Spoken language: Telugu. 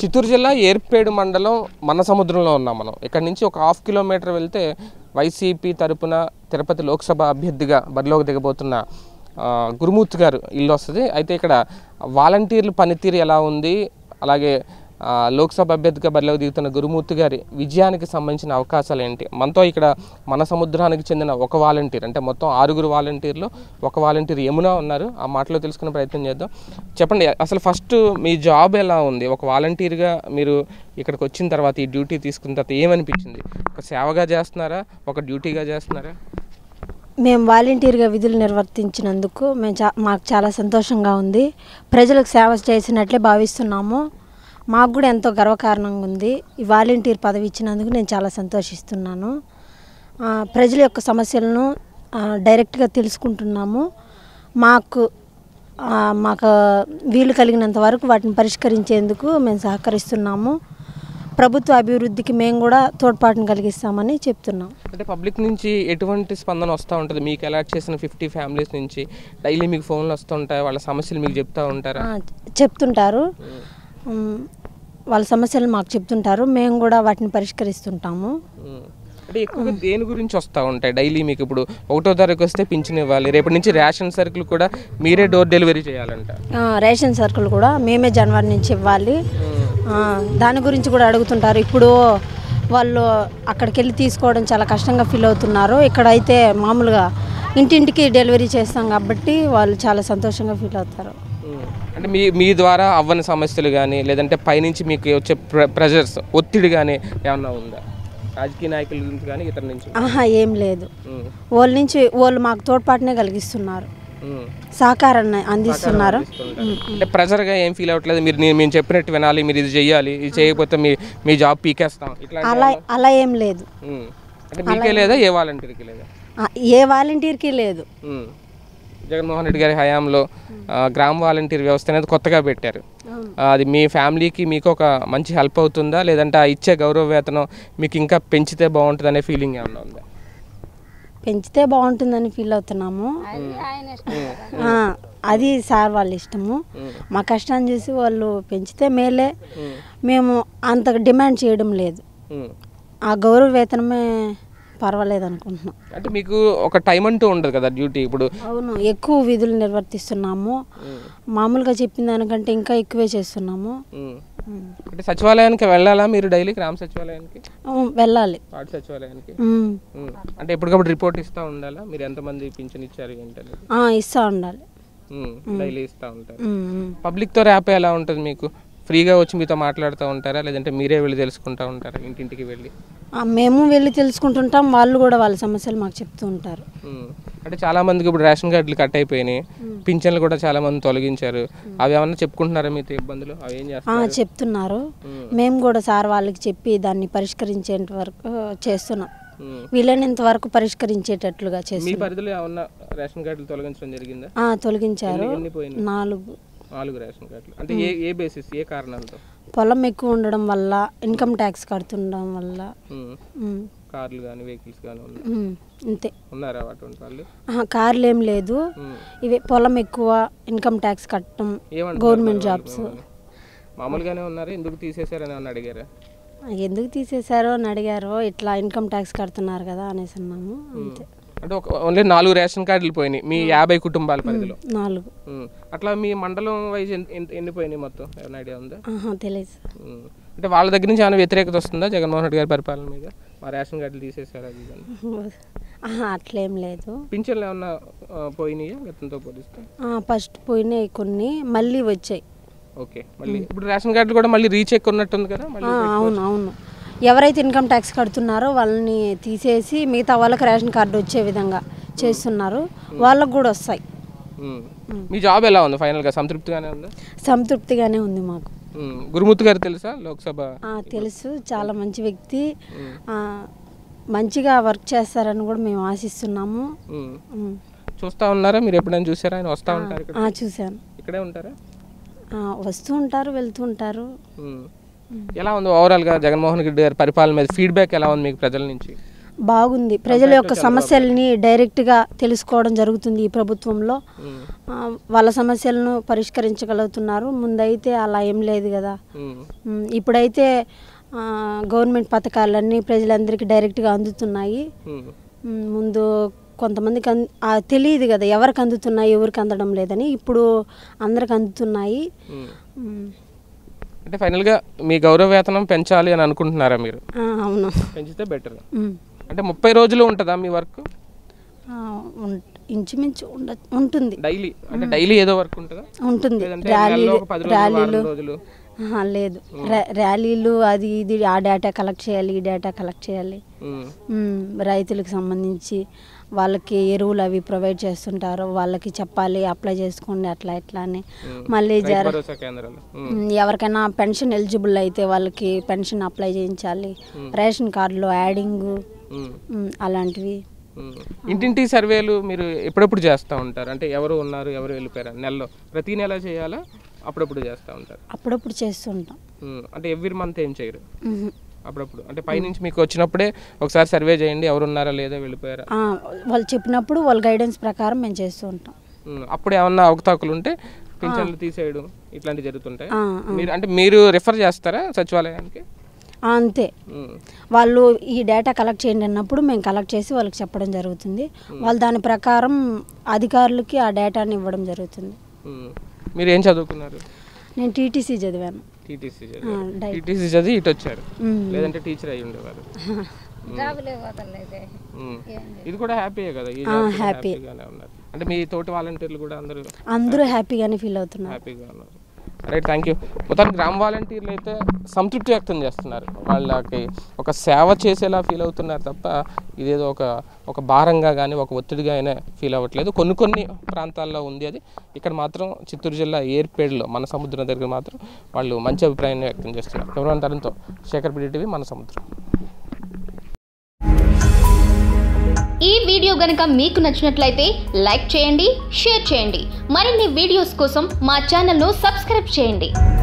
చిత్తూరు జిల్లా ఏర్పేడు మండలం మన సముద్రంలో ఉన్నాం మనం ఇక్కడ నుంచి ఒక హాఫ్ కిలోమీటర్ వెళ్తే వైసీపీ తరపున తిరుపతి లోక్సభ అభ్యర్థిగా బరిలోకి దిగబోతున్న ఆ, గురుమూర్తి గారు ఇల్లు వస్తుంది అయితే ఇక్కడ వాలంటీర్ల పనితీరు ఎలా ఉంది అలాగే ఆ, లోక్సభ అభ్యర్థిగా బరిలోకి దిగుతున్న గురుమూర్తి గారి విజయానికి సంబంధించిన అవకాశాలు ఏంటి మనతో ఇక్కడ మన సముద్రానికి చెందిన ఒక వాలంటీర్ అంటే మొత్తం ఆరుగురు వాలంటీర్లు ఒక వాలంటీర్ యమున ఉన్నారు ఆ మాటలో తెలుసుకునే ప్రయత్నం చేద్దాం చెప్పండి అసలు ఫస్ట్ మీ జాబ్ ఎలా ఉంది ఒక వాలంటీర్గా మీరు ఇక్కడికి వచ్చిన తర్వాత ఈ డ్యూటీ తీసుకున్న తర్వాత ఏమనిపించింది ఒక సేవగా చేస్తున్నారా ఒక డ్యూటీగా చేస్తున్నారా మేము వాలంటీర్గా విధులు నిర్వర్తించినందుకు మేము చా మాకు చాలా సంతోషంగా ఉంది ప్రజలకు సేవ చేసినట్లే భావిస్తున్నాము మాకు కూడా ఎంతో గర్వకారణంగా ఉంది ఈ వాలంటీర్ పదవి ఇచ్చినందుకు నేను చాలా సంతోషిస్తున్నాను ఆ, ప్రజల యొక్క సమస్యలను ఆ, డైరెక్ట్గా తెలుసుకుంటున్నాము మాకు ఆ, మాకు వీలు కలిగినంత వరకు వాటిని పరిష్కరించేందుకు మేము సహకరిస్తున్నాము ప్రభుత్వ అభివృద్ధికి మేము కూడా తోడ్పాటును కలిగిస్తామని చెప్తున్నాం అంటే పబ్లిక్ నుంచి ఎటువంటి స్పందన వస్తూ ఉంటుంది మీకు అలాట్ చేసిన ఫిఫ్టీ ఫ్యామిలీస్ నుంచి డైలీ మీకు ఫోన్లు వస్తూ ఉంటాయి వాళ్ళ సమస్యలు మీకు చెప్తా ఉంటారా ఆ, చెప్తుంటారు ఉమ్, వాళ్ళ సమస్యలు మాకు చెప్తుంటారు మేము కూడా వాటిని పరిష్కరిస్తుంటాము ఉమ్. అంటే ఎక్కువగా దేని గురించి వస్తూ ఉంటాయి డైలీ మీకు ఇప్పుడు ఒకటో తారీఖు వస్తే పింఛన్ ఇవ్వాలి రేపటి నుంచి రేషన్ సరుకులు కూడా మీరే డోర్ డెలివరీ చేయాలంట ఆ, రేషన్ సరుకులు కూడా మేమే జనవరి నుంచి ఇవ్వాలి ఆ, దాని గురించి కూడా అడుగుతుంటారు ఇప్పుడు వాళ్ళు అక్కడికి వెళ్ళి తీసుకోవడం చాలా కష్టంగా ఫీల్ అవుతున్నారు ఇక్కడైతే మామూలుగా ఇంటింటికి డెలివరీ చేస్తాం కాబట్టి వాళ్ళు చాలా సంతోషంగా ఫీల్ అవుతారు ఉమ్. అంటే మీ మీ ద్వారా అవ్వని సమస్యలు కానీ లేదంటే పైనుంచి మీకు వచ్చే ప్ర ప్రెజర్స్ ఒత్తిడి కానీ ఏమన్నా ఉందా రాజకీయ నాయకుల గురించి కానీ ఇతర నుంచి ఆహా ఏం లేదు ఉమ్. వాళ్ళ నుంచి వాళ్ళు మాకు తోడ్పాటునే కలిగిస్తున్నారు ఉమ్. సహకారాన్ని అందిస్తున్నారు ఇస్తుంటారు. అంటే ప్రెజర్గా ఏం ఫీల్ అవ్వట్లేదు మీరు నేను మేము చెప్పినట్టు వినాలి మీరు ఇది చేయాలి ఇది చేయకపోతే మీ మీ జాబ్ పీకేస్తాం ఇట్లా అలా అలా ఏం లేదు ఉమ్. అంటే మీకే లేదా ఏ వాలంటీర్కి లేదా ఆ, ఏ వాలంటీర్కి లేదు ఉమ్. జగన్మోహన్ రెడ్డి గారి హయాంలో ఆ, గ్రామ వాలంటీర్ వ్యవస్థ అనేది కొత్తగా పెట్టారు ఆ, అది మీ ఫ్యామిలీకి మీకు ఒక మంచి హెల్ప్ అవుతుందా లేదంటే ఆ ఇచ్చే గౌరవ వేతనం మీకు ఇంకా పెంచితే బాగుంటుంది అనే ఫీలింగ్ ఏమన్నా ఉందా పెంచితే బాగుంటుందని ఫీల్ అవుతున్నాము ఆ, అది సార్ వాళ్ళ ఇష్టము మా కష్టాన్ని చూసి వాళ్ళు పెంచితే మేలే మేము అంత డిమాండ్ చేయడం లేదు ఉమ్. ఆ గౌరవ వేతనమే పర్వాలేదు అనుకుంటున్నాం అంటే మీకు ఒక టైం అంటూ ఉండదు కదా డ్యూటీ ఇప్పుడు అవును ఎక్కువ విధులు నిర్వర్తిస్తున్నాము మామూలుగా చెప్పిన దానికంటే ఇంకా ఎక్కువే చేస్తున్నాము ఉమ్. ఉమ్. అంటే సచివాలయానికి వెళ్ళాలా మీరు డైలీ గ్రామ సచివాలయానికి ఉమ్, వెళ్ళాలి వార్డు సచివాలయానికి ఉమ్. ఉమ్. అంటే ఎప్పటికప్పుడు రిపోర్ట్ ఇస్తూ ఉండాలా మీరు ఎంతమంది పింఛన్ ఇచ్చారు ఏంటనేది ఆ, ఇస్తా ఉండాలి డైలీ ఇస్తూ ఉంటారు ఉమ్, ఉమ్. పబ్లిక్తో ర్యాప్ ఎలా ఉంటుంది మీకు ఫ్రీగా వచ్చి మీతో మాట్లాడుతూ ఉంటారా లేదంటే మీరే వెళ్ళి తెలుసుకుంటూ ఉంటారా ఇంటింటికి వెళ్ళి ఆ, మేము వెళ్ళి తెలుసుకుంటుంటాం వాళ్ళు కూడా వాళ్ళ సమస్యలు మాకు చెప్తూ ఉంటారు ఉమ్. అంటే చాలా మందికి ఇప్పుడు రేషన్ కార్డులు కట్ అయిపోయినాయి పింఛన్లు కూడా చాలా మంది తొలగించారు అవి ఏమన్నా చెప్పుకుంటున్నారా మీతో ఇబ్బందులు అవి ఏం ఆ, చేస్తారు చెప్తున్నారు ఉమ్. మేము కూడా సార్ వాళ్ళకి చెప్పి దాన్ని పరిష్కరించేంత వరకు చేస్తున్నాం ఉమ్. వీలైనంత వరకు పరిష్కరించేటట్లుగా మీ చేస్తున్నాం పరిధిలో ఏమన్నా రేషన్ కార్డులు తొలగించడం జరిగిందా ఆ, తొలగించారు ఎన్ని- ఎన్ని పోయినాయి నాలుగు నాలుగు రేషన్ కార్డులు అంటే ఏ ఏ బేసిస్ ఏ కారణాలతో పొలం ఎక్కువ ఉండడం వల్ల ఇన్కమ్ ట్యాక్స్ కడుతుండడం వల్ల ఉమ్. ఉమ్, కార్లు కానీ వెహికల్స్ కానీ ఉన్నాయి ఉమ్, అంతే ఉన్నారా అటువంటి వాళ్ళు ఆహా, కార్లు ఏం లేదు ఉమ్. ఇవే పొలం ఎక్కువ ఇన్కమ్ ట్యాక్స్ కట్టడం ఏమంటారు గవర్నమెంట్ మరి జాబ్స్ వాళ్ళు? మామూలుగానే ఉన్నారు ఎందుకు తీసేశారని ఏమన్నా అడిగారా ఎందుకు తీసేశారో అని అడిగారో ఇట్లా ఇన్కమ్ ట్యాక్స్ కడుతున్నారు కదా అనేసి అన్నాము అంతే అంటే ఒక ఓన్లీ నాలుగు రేషన్ కార్డులు పోయినాయి మీ యాభై కుటుంబాల పరిధిలో నాలుగు ఉమ్. అట్లా మీ మండలం వైజ్ ఎన్- ఎన్- ఎన్ని పోయినాయి మొత్తం ఏమైనా ఐడియా ఉందా ఆహా, తెలియదు ఉమ్. అంటే వాళ్ళ దగ్గర నుంచి ఏమైనా వ్యతిరేకత వస్తుందా జగన్మోహన్ రెడ్డి గారి పరిపాలన మీద మా రేషన్ కార్డులు తీసేశారు అది ఇది అని ఆహా, అట్లేం లేదు పింఛన్లు ఏమన్నా ఆ, పోయినాయా గతంతో పోలిస్తే ఆ, ఫస్ట్ పోయినాయి కొన్ని మళ్ళీ వచ్చాయి ఓకే మళ్ళీ ఇప్పుడు రేషన్ కార్డులు కూడా మళ్ళీ రీచెక్ ఉన్నట్టుంది కదా మళ్ళీ ఆ, అవును అవును ఎవరైతే ఇన్కమ్ ట్యాక్స్ కడుతున్నారో వాళ్ళని తీసేసి మిగతా వాళ్ళకి రేషన్ కార్డు వచ్చే విధంగా చేస్తున్నారు వాళ్ళకు కూడా వస్తాయి ఉమ్. మీ జాబ్ ఎలా ఉంది ఫైనల్గా సంతృప్తిగానే ఉందా సంతృప్తిగానే ఉంది మాకు ఉమ్. గురుమూర్తి గారు తెలుసా లోక్సభ ఆ, తెలుసు చాలా మంచి వ్యక్తి ఆ, మంచిగా వర్క్ చేస్తారని కూడా మేము ఆశిస్తున్నాము ఉమ్. ఉమ్. చూస్తా ఉన్నారా మీరు ఎప్పుడైనా చూసారా ఆయన వస్తా ఉంటారు ఇక్కడ ఆ, చూశాను ఇక్కడే ఉంటారా ఆ, వస్తూ ఉంటారు వెళ్తూ ఉంటారు ఉమ్. ఎలా ఉంది ఓవరాల్గా జగన్మోహన్ రెడ్డి గారి పరిపాలన మీద ఫీడ్బ్యాక్ ఎలా ఉంది మీకు ప్రజల నుంచి బాగుంది ప్రజల యొక్క సమస్యల్ని డైరెక్ట్గా తెలుసుకోవడం జరుగుతుంది ఈ ప్రభుత్వంలో ఉమ్, ఆ, వాళ్ళ సమస్యలను పరిష్కరించగలుగుతున్నారు ముందైతే అలా ఏం లేదు కదా ఉమ్, ఉమ్, ఇప్పుడైతే ఆ, గవర్నమెంట్ పథకాలన్నీ ప్రజలందరికీ డైరెక్ట్గా అందుతున్నాయి ఉమ్, ఉమ్, ముందు కొంతమందికి అన్ ఆ, తెలియదు కదా ఎవరికి అందుతున్నాయి ఎవరికి అందడం లేదని ఇప్పుడు అందరికి అందుతున్నాయి ఉమ్. ఉమ్, అంటే ఫైనల్గా మీ గౌరవ వేతనం పెంచాలి అని అనుకుంటున్నారా మీరు ఆ, అవును పెంచితే బెటర్ ఉమ్. అంటే ముప్పై రోజులు ఉంటుందా మీ వర్క్ ఆ, ఉం- ఇంచుమించు ఉండ ఉంటుంది డైలీ అంటే డైలీ ఏదో వర్క్ ఉంటుందా ఉంటుంది లేదంటే ర్యాలీలు నెలలో ఒక పది రోజులు, ర్యాలీలు వారం రోజులు ఆహా, లేదు ర్యా- ర్యాలీలు అది ఇది ఆ డేటా కలెక్ట్ చేయాలి ఈ డేటా కలెక్ట్ చేయాలి ఉమ్, ఉమ్, రైతులకు సంబంధించి వాళ్ళకి ఎరువులు అవి ప్రొవైడ్ చేస్తుంటారు వాళ్ళకి చెప్పాలి అప్లై చేసుకోండి అట్లా ఇట్లా అని ఉమ్. మళ్ళీ రైతు జర భరోసా కేంద్రాలు ఉమ్, ఉమ్, ఎవరికైనా పెన్షన్ ఎలిజిబుల్ అయితే వాళ్ళకి పెన్షన్ అప్లై చేయించాలి రేషన్ కార్డులో యాడింగ్ ఉమ్, అలాంటివి ఉమ్. ఇంటింటి సర్వేలు మీరు ఎప్పుడెప్పుడు చేస్తూ ఉంటారు అంటే ఎవరు ఉన్నారు ఎవరు వెళ్ళిపోయారు నెలలో ప్రతి నెల చేయాలా అప్పుడప్పుడు చేస్తూ ఉంటారు అప్పుడప్పుడు చేస్తుంటాం ఉమ్, అంటే ఎవ్రీ మంత్ ఏం చేయరు ఉహు. అప్పుడప్పుడు అంటే పైనుంచి మీకు వచ్చినప్పుడే ఒకసారి సర్వే చేయండి ఎవరు ఉన్నారా లేదా వెళ్ళిపోయారా ఆ, వాళ్ళు చెప్పినప్పుడు వాళ్ళ గైడెన్స్ ప్రకారం మేము చేస్తూ ఉంటాం ఉమ్, అప్పుడు ఏమన్నా అవకతవకలు ఉంటే పింఛన్లు తీసేయడం ఇట్లాంటివి జరుగుతుంటాయి ఆ, మీరు అంటే మీరు రిఫర్ చేస్తారా సచివాలయానికి ఆ, అంతే ఉమ్, వాళ్ళు ఈ డేటా కలెక్ట్ చేయండి అన్నప్పుడు మేము కలెక్ట్ చేసి వాళ్ళకి చెప్పడం జరుగుతుంది వాళ్ళు దాని ప్రకారం అధికారులకి ఆ డేటాని ఇవ్వడం జరుగుతుంది ఉమ్. మీరు ఏం చదువుకున్నారు నేను టీటీసీ చదివాను టీటీసీ ఆ, చదివారు డై- టీటీసీ చదివి ఇటు వచ్చారు ఉమ్. లేదంటే టీచర్ అయి ఉండేవారు ఉమ్. ఇది కూడా హ్యాపీయే కదా ఈ జాబ్ కూడా happy. హ్యాపీగానే ఉన్నారు అంటే మీ తోటి వాలంటీర్లు కూడా అందరూ అందరూ హ్యాపీగానే ఫీల్ అవుతున్నారు హ్యాపీగా ఉన్నారు రైట్ థ్యాంక్ యూ మొత్తానికి గ్రామ వాలంటీర్లు అయితే సంతృప్తి వ్యక్తం చేస్తున్నారు వాళ్ళకి ఒక సేవ చేసేలా ఫీల్ అవుతున్నారు తప్ప ఇదేదో ఒక ఒక భారంగా కానీ ఒక ఒత్తిడిగా అయినా ఫీల్ అవ్వట్లేదు కొన్ని కొన్ని ప్రాంతాల్లో ఉంది అది ఇక్కడ మాత్రం చిత్తూరు జిల్లా ఏర్పేడులో మన సముద్రం దగ్గర మాత్రం వాళ్ళు మంచి అభిప్రాయాన్ని వ్యక్తం చేస్తున్నారు కెమెరాన్ తరంతో శేఖర్ పిడి టీవీ మన సముద్రం ఈ వీడియో గనుక మీకు నచ్చినట్లయితే లైక్ చేయండి షేర్ చేయండి మరిన్ని వీడియోస్ కోసం మా ఛానల్ను సబ్స్క్రైబ్ చేయండి